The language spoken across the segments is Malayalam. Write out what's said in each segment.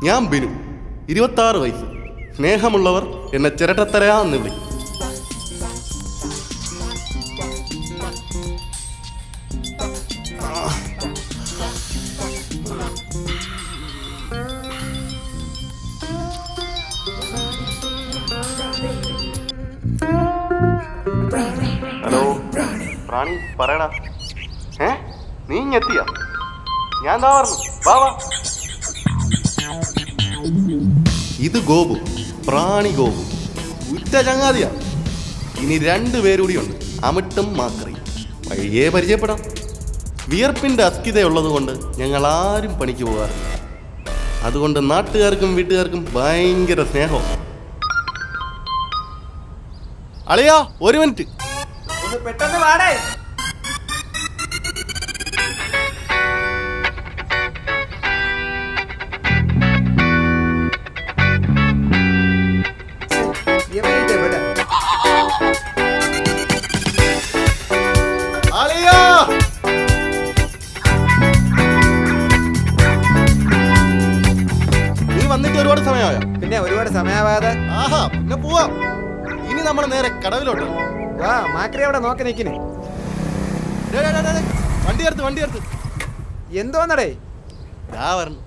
ഞാൻ ബിനു ഇരുപത്താറ് വയസ്സ് സ്നേഹമുള്ളവർ എന്നെ ചിരട്ടത്തരയാ എന്ന് വിളിക്കും ഹലോ പ്രാണി പറയടാ ഏ നീ ഇങ്ങെത്തിയ ഞാൻ എന്താ പറഞ്ഞു വാ വാ ഇത് ഗോപു പ്രാണി ഗോപു ഉറ്റ ചങ്ങാതിയാ ഇനി രണ്ടു പേരുകൂടിയുണ്ട് അമിട്ടും മാക്രയും വഴിയേ പരിചയപ്പെടാം വിയർപ്പിന്റെ അസ്ഥിതയുള്ളത് കൊണ്ട് ഞങ്ങൾ ആരും പണിക്ക് പോകാറില്ല അതുകൊണ്ട് നാട്ടുകാർക്കും വീട്ടുകാർക്കും ഭയങ്കര സ്നേഹം അളിയാ ഒരു മിനിറ്റ് ഒന്ന് പെട്ടെന്ന് വാടേ എവിടെ അളിയാ നീ വന്നിട്ട് ഒരുപാട് സമയമായോ പിന്നെ ഒരുപാട് സമയാവാതെ ആഹാ പിന്നെ പോവാം ഇനി നമ്മൾ നേരെ കടവിലോട്ട് വാ മാക്രി അവിടെ നോക്കി നിക്കിന് ഡേ, ഡേ, ഡേ, ഡേ, ഡേ. വണ്ടി എടുത്ത് വണ്ടി എടുത്ത് എന്തോന്നടേ ദാ വരണം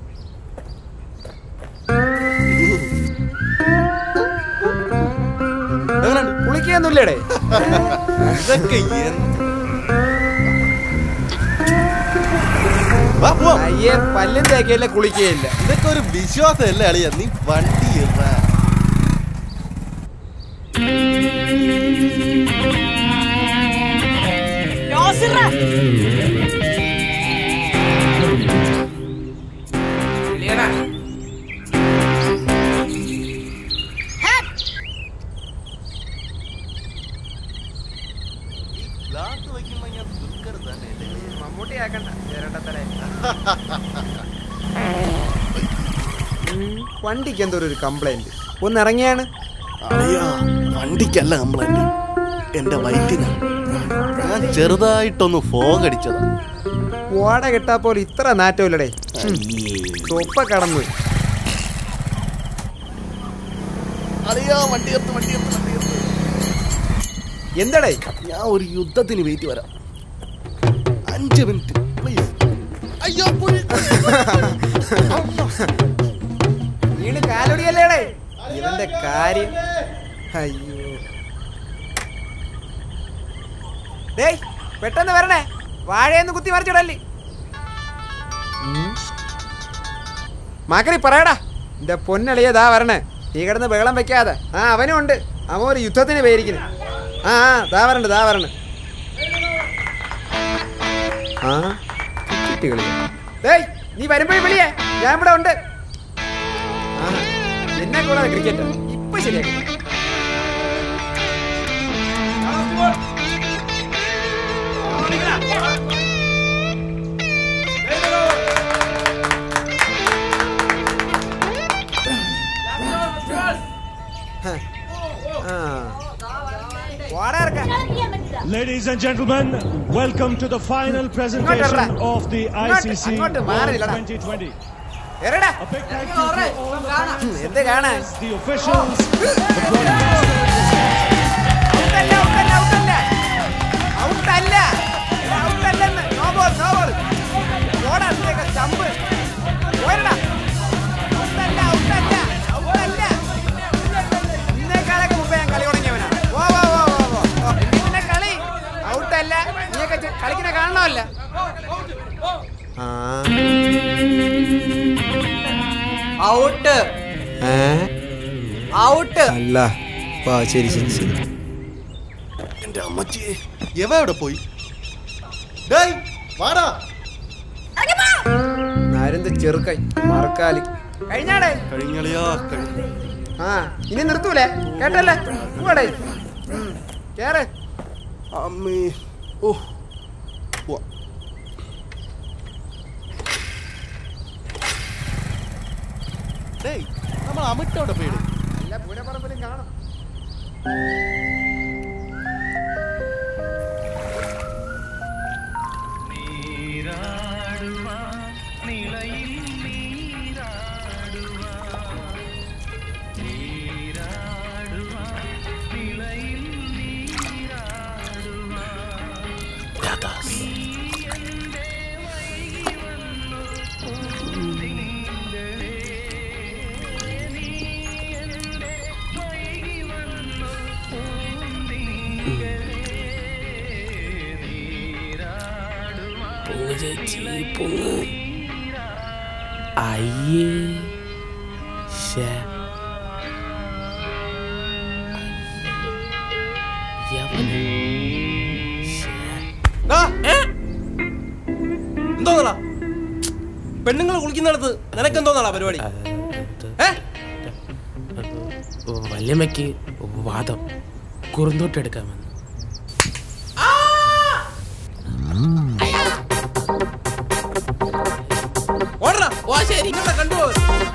എങ്ങനെയുണ്ട്? കുളിക്കൊന്നുമില്ലേടേ ഇതൊക്കെ എന്ത്? വാ, പോവാം. അയ്യേ പല്ലും തേക്കയില്ല കുളിക്കുകയില്ല ഇതൊക്കെ ഒരു വിശ്വാസമല്ലേ അളിയ നീ വണ്ടി ഇറാ. ഗ്ലാസ് വയ്ക്കുമ്പോ ഞാൻ ദുർക്കരുത് തന്നെ അല്ലേ? മമ്മൂട്ടി ആക്കണ്ട ചേരട്ടത്തലേ വണ്ടിക്ക് എന്തോ ഒരു കംപ്ലൈന്റ് ഒന്ന് ഇറങ്ങിയാണ് അളിയാ, വണ്ടിക്കല്ല കംപ്ലൈന്റ് എന്റെ വയറ്റിനാ ഞാൻ ചെറുതായിട്ടൊന്ന് ഫോഗ് അടിച്ചതാ ഓട കിട്ടാ പോലെ ഇത്ര നാറ്റമില്ലടേ ചൊപ്പ കടന്നു അളിയാ വണ്ടി എടുത്ത് വണ്ടി എടുത്ത് വണ്ടി എടുത്ത് എന്തടേ ഞാൻ ഒരു യുദ്ധത്തിന് വെയിറ്റ് വരാം അഞ്ച് മിനിറ്റ് പ്ലീസ് അയ്യോ പുഴു. വീണ് കാലൊടിയല്ലേടേ ഇവന്റെ കാര്യം അയ്യോ ഡേയ് പെട്ടെന്ന് വരണേ വാഴയെന്ന് കുത്തി മറിച്ചിടല്ലേ മാക്കറി പറയടാ എന്റെ പൊന്നളിയതാ വരണേ ഈ കിടന്ന് ബഹളം വെക്കാതെ ആ അവനും ഉണ്ട് അവൻ ഒരു യുദ്ധത്തിന് പേരിക്കുന്നു ആ ആ ദാ വരണ്ട് ദാ വരണ്ട് ആ ക്രിക്കറ്റ് കളി ഡേയ് നീ വരുമ്പോഴും വിളിയേ ഞാൻ ഇവിടെ ഉണ്ട് ആ എന്നെ കൂടാതെ ക്രിക്കറ്റ് ഇപ്പൊ ശരിയാക്കി വാടാ ഇറക്കാം Ladies and gentlemen, welcome to the final presentation of the ICC അങ്ങോട്ട് World മാറില്ലടാ. 2020. എറടാ A big thank you to all എന്ത് കാണാൻ the officials, ഔട്ടല്ല ഔട്ടല്ല ഔട്ടല്ല ഔട്ടല്ല ഔട്ടല്ലെന്ന് നോ ബോൾ നോ ബോൾ ഓടാ അതിലേക്ക് ചമ്പ് പോരടാ ഔട്ടല്ല ഔട്ടല്ല ഔട്ടല്ല നിന്നേക്കാളൊക്കെ മുമ്പേ ഞാൻ കളി തുടങ്ങിയവനാ വാ വാ വാ വാ വാ ഓ, പിന്നെ കളി ഔട്ടല്ല നീയൊക്കെ ചെ- കളിക്കുന്ന കാണണമല്ല ഔട്ട് ഔട്ട് അല്ല വാ ശരി ശരി ശരി എന്റെ അമ്മച്ചിയെ എവ എവിടെ പോയി ഡേയ് വാടാ നരുന്ത് ചെറുക്കൈ മറക്കാലി കഴിഞ്ഞാടേ കഴിഞ്ഞളിയാ കഴിഞ്ഞ ആ ഇനി നിർത്തൂലേ കേട്ടല്ലേ പോടേ കേറ് അമ്മേ ഓ പോവാം. ഡേയ് നമ്മൾ അമിട്ടോടെ പോയിട് എല്ലാ പൂരപ്പറമ്പിലും കാണും നീരാടുവാൻ നിലയിൽ നീരാടുവാൻ ചീപ്പൊന്ന് അയ്യേ ശ്ശേ. യവന്. ശ്ശേ. എന്തോന്നടാ പെണ്ണുങ്ങൾ കുളിക്കുന്നിടത്ത് നിനക്ക് എന്തോന്നടാ പരിപാടി ഏ വല്യമ്മയ്ക്ക് വാദം കുറുന്തോട്ടെടുക്കാൻ വന്നു ഓടറാ ഓ ശരി നിങ്ങളെ കണ്ടുപോ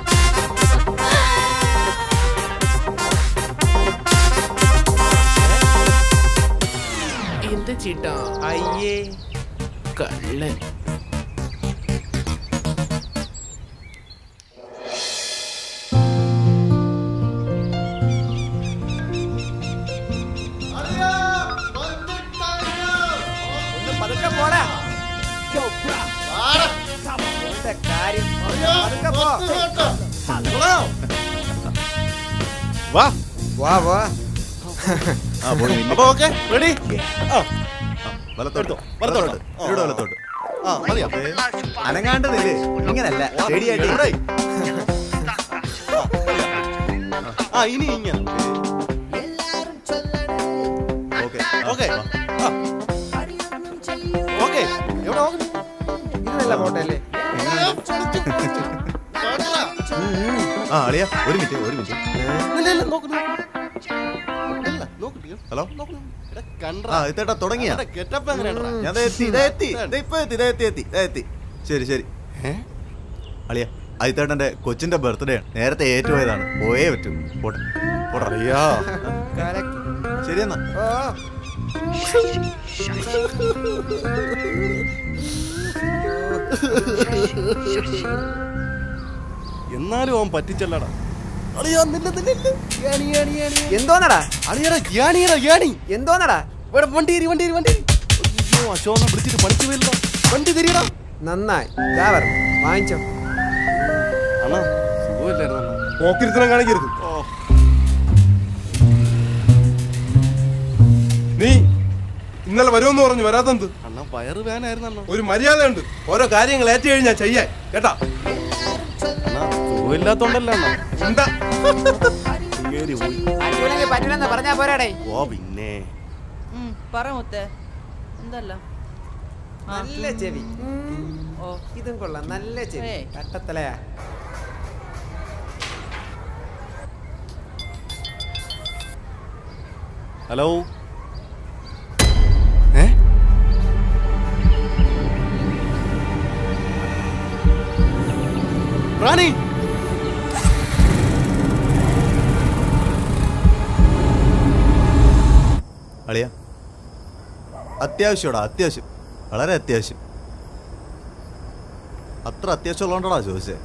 എന്ത് ചീട്ടാ അയ്യേ കള്ളൻ ഒന്ന് പതുക്കെ പോടാ എന്താ കാര്യം പതുക്കെ പോ വാ വാ വാ ആ പോയി നില്ല്. അപ്പൊ ഓക്കെ റെഡി ആ വലത്തോട്ട് വലത്തോട്ട്. വലത്തോട്ട് ഇവിടെ വലത്തോട്ട് ആ മതിയോ ദേ, അനങ്ങാണ്ട് നില്ല് ഇങ്ങനല്ല ശരിയായിട്ട് ഇവിടെ. ആ ഇനി ഇങ്ങനെ ഓക്കെ ഓക്കെ ഓക്കെ എവിടെ നോക്കുന്നു ഇത് നല്ല ഫോട്ടോ അല്ലേ ആ അളിയ ഒരു മിനിറ്റ് ഒരു മിനിറ്റ് ഇല്ല, ഇല്ല, നോക്ക്, നോക്ക്. ഇല്ല, നോക്ക്, dear. ഹലോ നോക്ക്. എടാ, കണ്ട്രാ. ആ ഇത്തേട്ടാ തുടങ്ങിയ എടാ, getup എങ്ങനെയാണെടാ? ഞാൻ ദേ എത്തി ദേ എത്തി ദേ ഇപ്പൊ എത്തി ദേ എത്തി എത്തി ദേ എത്തി ശരി ശരി ഏ? അളിയ അയിത്തേട്ടന്റെ കൊച്ചിന്റെ ബർത്ത്ഡേ ആണ് നേരത്തെ ഏറ്റുപോയതാണ് പോയേ പറ്റൂ പോട്ടെ പോട്ടെ അറിയാ. ശരി എന്നാ ഓ എന്നാലും അവൻ പറ്റിച്ചല്ലടാ അളിയാ നില്ല നില്ല നില്ല. ഗ്യാണി, ഗ്യാണി, ഗ്യാണി. എന്തോന്നടാ അളിയടാ ഗ്യാണിയടാ ഗ്യാണി എന്തോന്നടാ ഇവിടെ വണ്ടി തിരി വണ്ടി തിരി വണ്ടി തിരി. അയ്യോ അശോകനെ വിളിച്ചിട്ട് പണിക്ക് പോയില്ലടാ വണ്ടി തിരിയടാ നന്നായി ഇതാ പറഞ്ഞു വാങ്ങിച്ചോ അണ്ണാ സുഖമില്ലായിരുന്നു അണ്ണാ പോക്കിരുത്തനം കാണിക്കരുത് ഓ നീ ഇന്നലെ വരുമെന്ന് പറഞ്ഞു വരാത്തെന്ത് അണ്ണാ വയറ് വേനായിരുന്നു അണ്ണാ ഒരു മര്യാദയുണ്ട് ഓരോ കാര്യങ്ങൾ ഏറ്റു കഴിഞ്ഞാൽ ചെയ്യാൻ കേട്ടാ അണ്ണാ സുഖമില്ലാത്തോണ്ടല്ല അണ്ണാ എന്താ ഇങ്ങേരി പോയി പറ്റൂലെങ്കിൽ പറ്റൂലെന്ന് പറഞ്ഞാ പോരാടേ ഓ പിന്നെ ഉം, പറ മുത്തേ എന്തല്ല ആ. നല്ല ചെവി ഓ ഇതും കൊള്ളാം നല്ല ചെവി ഏയ്. കട്ടത്തലയാ ഹലോ ഏ റാണി അളിയ അത്യാവശ്യമാടാ അത്യാവശ്യം വളരെ അത്യാവശ്യം അത്ര അത്യാവശ്യമുള്ളതുകൊണ്ടാടാ ചോദിച്ചേ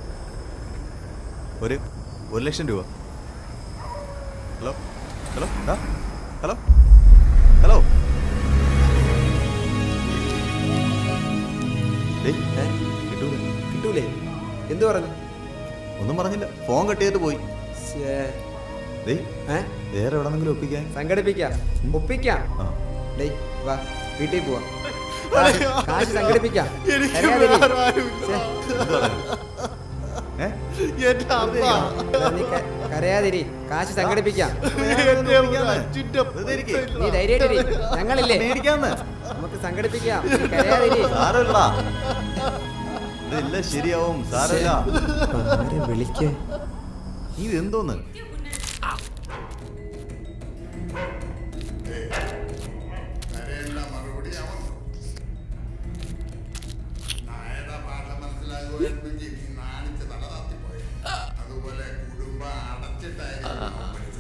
ഒരു ഒരു ലക്ഷം രൂപ ഹലോ ഹലോ ഡാ ഹലോ ഹലോ ഡേയ്, ഏ? കിട്ടൂല കിട്ടൂലേ എന്തു പറഞ്ഞു ഒന്നും പറഞ്ഞില്ല ഫോൺ കട്ട് പോയി ശ്ശേ. ഡേയ് ഏ വേറെ എവിടെന്നെങ്കിലും ഒപ്പിക്കാൻ സംഘടിപ്പിക്കാം ഒപ്പിക്കാം ആ ഡേയ് വാ വീട്ടിൽ പോവാം കാശ് സംഘടിപ്പിക്കാം എനിക്ക് അറിയാതെ ഇരി. വേറെ ആരുമില്ല. ശ്ശേ, ഏ എന്റെ അമ്മ. എടാ, നീ ക- കരയാതിരി കാശ് സംഘടിപ്പിക്കാം എന്റെ അച്ഛന്റെ വെറുതെ ഇരിക്ക്. നീ ധൈര്യമായിട്ടിരി ഞങ്ങളില്ലേ മേടിക്കാന്ന് നമുക്ക് സംഘടിപ്പിക്കാം നീ കരയാതിരി സാരമില്ലടാ ഇതെല്ലാം ശരിയാവും സാരമില്ല ആരെ വിളിക്കേ ഇതെന്തോന്ന് അതുപോലെ കുടുംബം അടച്ചിട്ടായിരുന്നു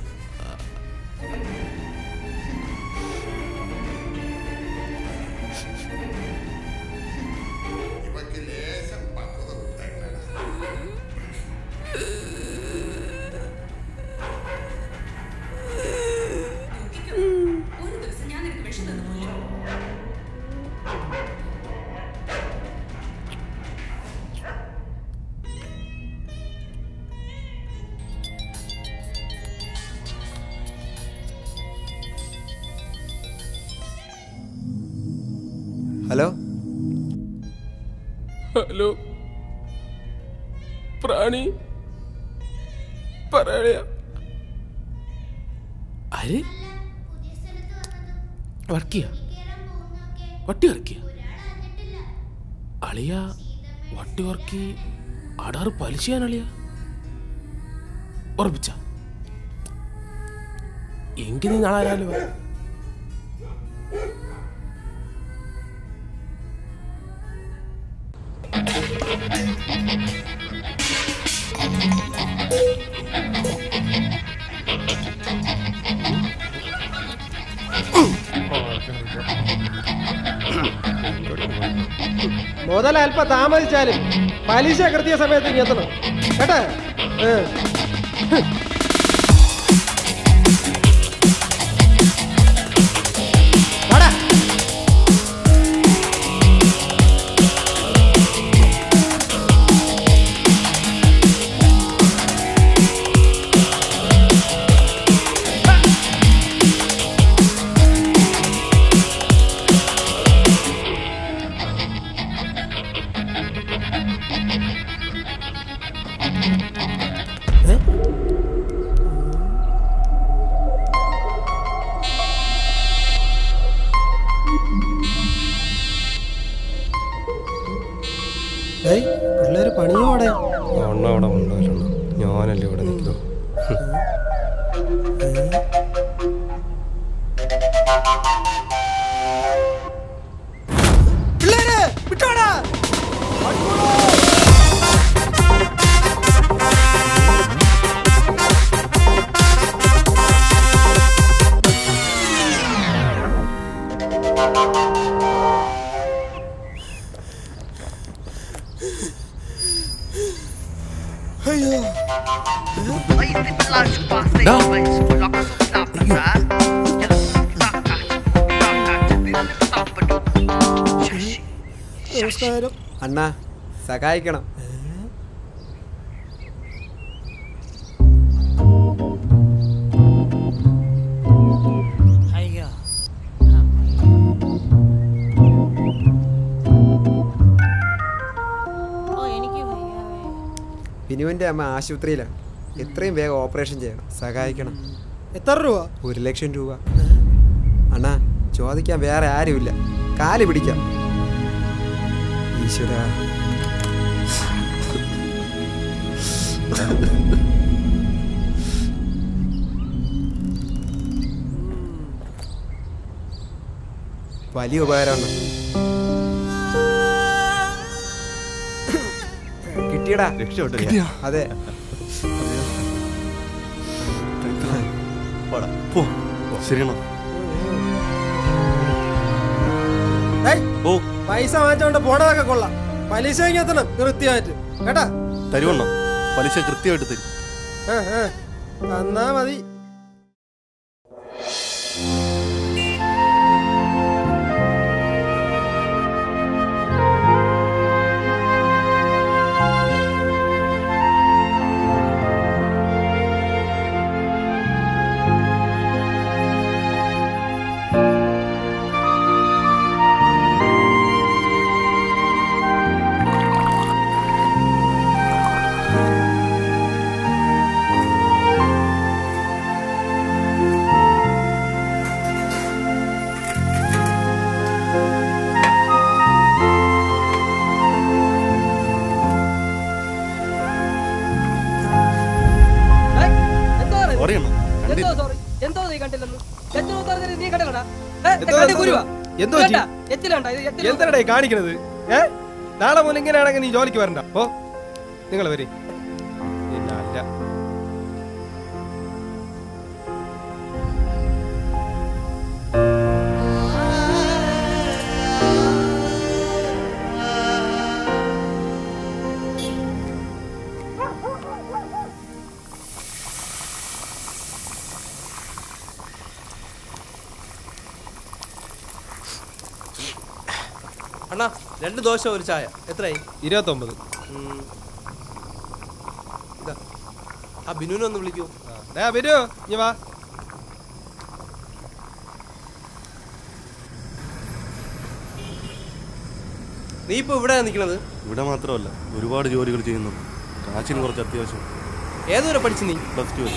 ഇവക്ക് ലേശം പക്വത വിട്ടേക്കണ ഒരു ദിവസം ഞാൻ നിനക്ക് വിഷം തന്നു കൊല്ലും ഹലോ ഹലോ പ്രാണി പറയാ ആര് വർക്കിയ വട്ടി വർക്കിയ അളിയ വട്ടി വർക്കി അടാറ് പലിശയാൻ അളിയ ഉറപ്പിച്ച എങ്കിൽ നീ നാളെ ആരാലും വാ. മുതൽ അല്പം താമസിച്ചാലും പലിശ കൃത്യസമയത്ത് ഇങ്ങ് എത്തണം കേട്ടാ ഏ. വാടാ. ഏയ് പിള്ളേര് പണിയോടെ അണ്ണ അവിടെ കൊണ്ടുപോയിട്ടുണ്ട് ഞാനല്ലേ ഇവിടെ നിൽക്കുന്നു പിള്ളേര് വിട്ടോടാ അയ്യോ നമസ്കാരം അണ്ണാ സഹായിക്കണം അയ്യോ ഓ എനിക്ക് വയ്യാവേ ബിനുവിന്റെ അമ്മ ആശുപത്രിയിലാണ് എത്രയും വേഗം ഓപ്പറേഷൻ ചെയ്യണം സഹായിക്കണം എത്ര രൂപ ഒരു ലക്ഷം രൂപ അണ്ണാ ചോദിക്കാൻ വേറെ ആരുമില്ല കാല് പിടിക്കാം ഈശ്വര വലിയ ഉപകാരമാണ് കിട്ടിയടാ രക്ഷപ്പെട്ടില്ല അതെ പോടാ പോ ശരിയാണോ ഓ പൈസ വാങ്ങിച്ചോണ്ട് പോണതൊക്കെ കൊള്ളാം പലിശ ഇങ്ങ് എത്തണം കൃത്യമായിട്ട് കേട്ടാ തരുവണ്ണോ പലിശ കൃത്യമായിട്ട് തരും ആ, ആ. തന്നാ മതി അറിയണം എന്തോ സോറി എന്തോ നീ കണ്ടില്ലെന്ന് എന്തോ പറഞ്ഞത് നീ കണ്ടല്ലടാ എന്തോ കണ്ടി കുരുവാ എന്തോ വേണ്ട, എച്ചിലുണ്ടോ ഇത് എച്ചിലുണ്ടോ? എന്താടാ ഈ കാണിക്കണത് ഏ നാളെ മുതൽ ഇങ്ങനെയാണെങ്കിൽ നീ ജോലിക്ക് വരണ്ട ഓ നിങ്ങൾ വരി ഇല്ല അല്ല അണ്ണാ രണ്ട് ദോശ ഒരു ചായ എത്രയായി ഇരുപത്തൊമ്പത് ഉം. ഇതാ ആ ബിനുവിനെ ഒന്ന് വിളിക്കൂ ഡാ വരൂ ഇനി വാ നീ ഇപ്പൊ ഇവിടെ നിൽക്കണത് ഇവിടെ മാത്രമല്ല ഒരുപാട് ജോലികൾ ചെയ്യുന്നുണ്ട് കാശിന് കുറച്ച് അത്യാവശ്യം ഏതുവരെ പഠിച്ചു നീ പ്ലസ് ടു വരെ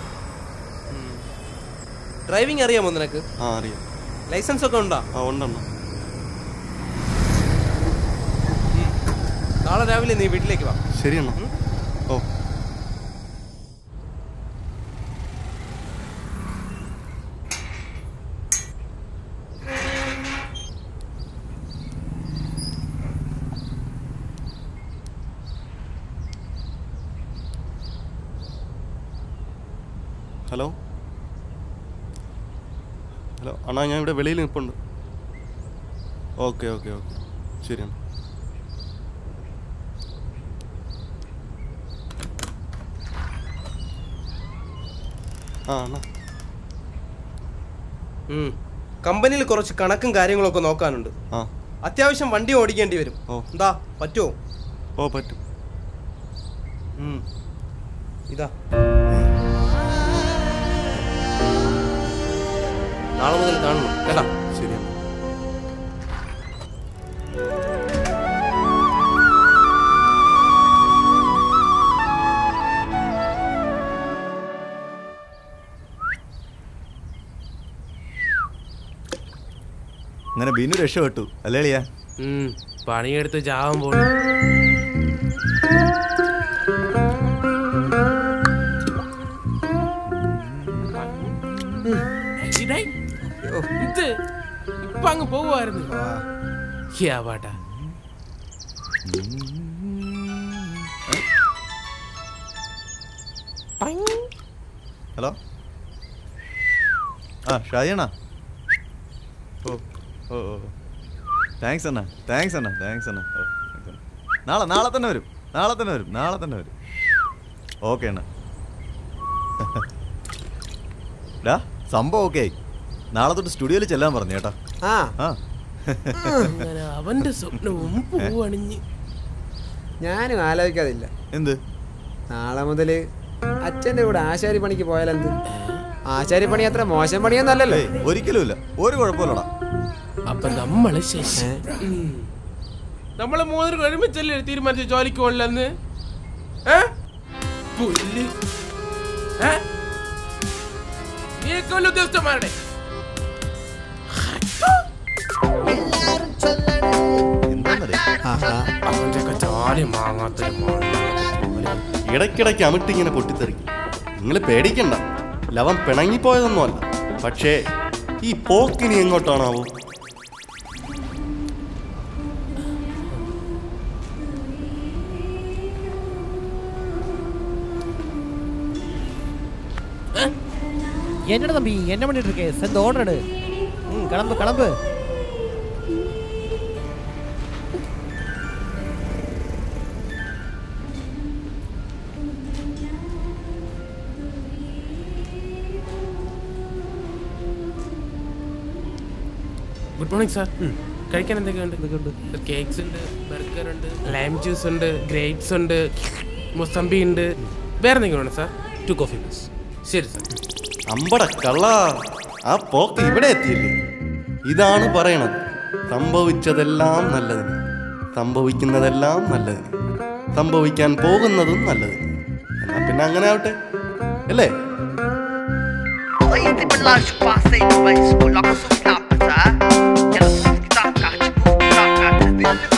ഡ്രൈവിംഗ് അറിയാമോ നിനക്ക് ആ അറിയാം ലൈസൻസ് ഒക്കെ ഉണ്ടോ ആ ഉണ്ടെണ്ണ നാളെ രാവിലെ നീ വീട്ടിലേക്ക് വാ ശരിയെണ്ണ ഓ ഹലോ ഹലോ അണ്ണാ ഞാൻ ഇവിടെ വെളിയിൽ നിൽപ്പുണ്ട് ഓക്കെ ഓക്കെ ഓക്കെ ശരിയാണ് ആ അണ്ണാ ഉം. കമ്പനിയിൽ കുറച്ച് കണക്കും കാര്യങ്ങളൊക്കെ നോക്കാനുണ്ട് ആ അത്യാവശ്യം വണ്ടി ഓടിക്കേണ്ടി വരും ഓ. എന്താ പറ്റുമോ ഓ പറ്റും ഉം. ഇതാ നാളെ മുതൽ കാണണം കേട്ടാ ശരിയാണ് അങ്ങനെ ബിനു രക്ഷപ്പെട്ടു അല്ലേ അളിയാ ഉം, പണിയെടുത്ത് ചാവാൻ പോണു ഇടേ, ഇത് ഇപ്പൊ അങ്ങ് പോവായിരുന്നു യാവാട്ടാ ഹലോ ആ ഷാജിയണ്ണാ ഓ ഓ ഓ താങ്ക്സ് അണ്ണ താങ്ക്സ് അണ്ണ താങ്ക്സ് അണ്ണ ഓ thanks അണ്ണ. നാളെ നാളെ തന്നെ വരും നാളെ തന്നെ വരും നാളെ തന്നെ വരും ഓക്കെ അണ്ണ ഡാ സംഭവം ഓക്കെ ആയി നാളെ തൊട്ട് സ്റ്റുഡിയോയിൽ ചെല്ലാൻ പറഞ്ഞു കേട്ടാ ആ ആ അങ്ങനെ അവന്റെ സ്വപ്നവും പൂവണിഞ്ഞ് ഞാനും ആലോചിക്കാതില്ല എന്ത് നാളെ മുതൽ അച്ഛൻ്റെ കൂടെ ആശാരി പണിക്ക് പോയാലെന്ത് ആശാരി പണി അത്ര മോശം പണിയൊന്നല്ലല്ലോ ഏയ് ഒരിക്കലും ഇല്ല ഒരു കുഴപ്പമില്ലടാ അപ്പൊ നമ്മള് ശശി ഉം. നമ്മള് മൂന്നര ഒരുമിച്ചല്ലേ തീരുമാനിച്ച ജോലിക്ക് പോണില്ലെന്ന് ഏ? പുല്ല് ഏ? നീയൊക്കെ വല്ല ഉദ്യോഗസ്ഥന്മാരുടെ അവന്റെ ഒക്കെ ജോലി മാങ്ങാത്തൊരു മോനെ. ഇടയ്ക്കിടയ്ക്ക് അമിട്ടിങ്ങനെ പൊട്ടിത്തെറിക്കും നിങ്ങൾ പേടിക്കണ്ട ലവൻ പിണങ്ങിപ്പോയതൊന്നുമല്ല പക്ഷേ ഈ പോക്കിനി എങ്ങോട്ടാണാവോ என்னடா தம்பி என்ன பண்ணிட்டு இருக்கே சேர்ந்து ஓடுறடு ம் கிளம்பு கிளம்பு ഗുഡ് മോർണിംഗ് സാർ കഴിക്കാൻ എന്തൊക്കെയുണ്ട് കേക്ക്സ് ഉണ്ട് ബർഗർ ഉണ്ട് ലൈം ജ്യൂസ് ഉണ്ട് ഗ്രേപ്സ് ഉണ്ട് മൊസമ്പി ഉണ്ട് വേറെ എന്തെങ്കിലും വേണം സാർ ടു കോഫി പ്ലീസ് ശരി സാർ അമ്പട കള്ള ആ പോക്ക് ഇവിടെ എത്തിയില്ലേ ഇതാണ് പറയണത് സംഭവിച്ചതെല്ലാം നല്ലതിന് സംഭവിക്കുന്നതെല്ലാം നല്ലതിന് സംഭവിക്കാൻ പോകുന്നതും നല്ലതിന് എന്നാ പിന്നെ അങ്ങനെ ആവട്ടെ അല്ലേ Păi, de la și pasei, băi, scola cu sunt la păța. Chiar să-ți chitar ca și cu caca,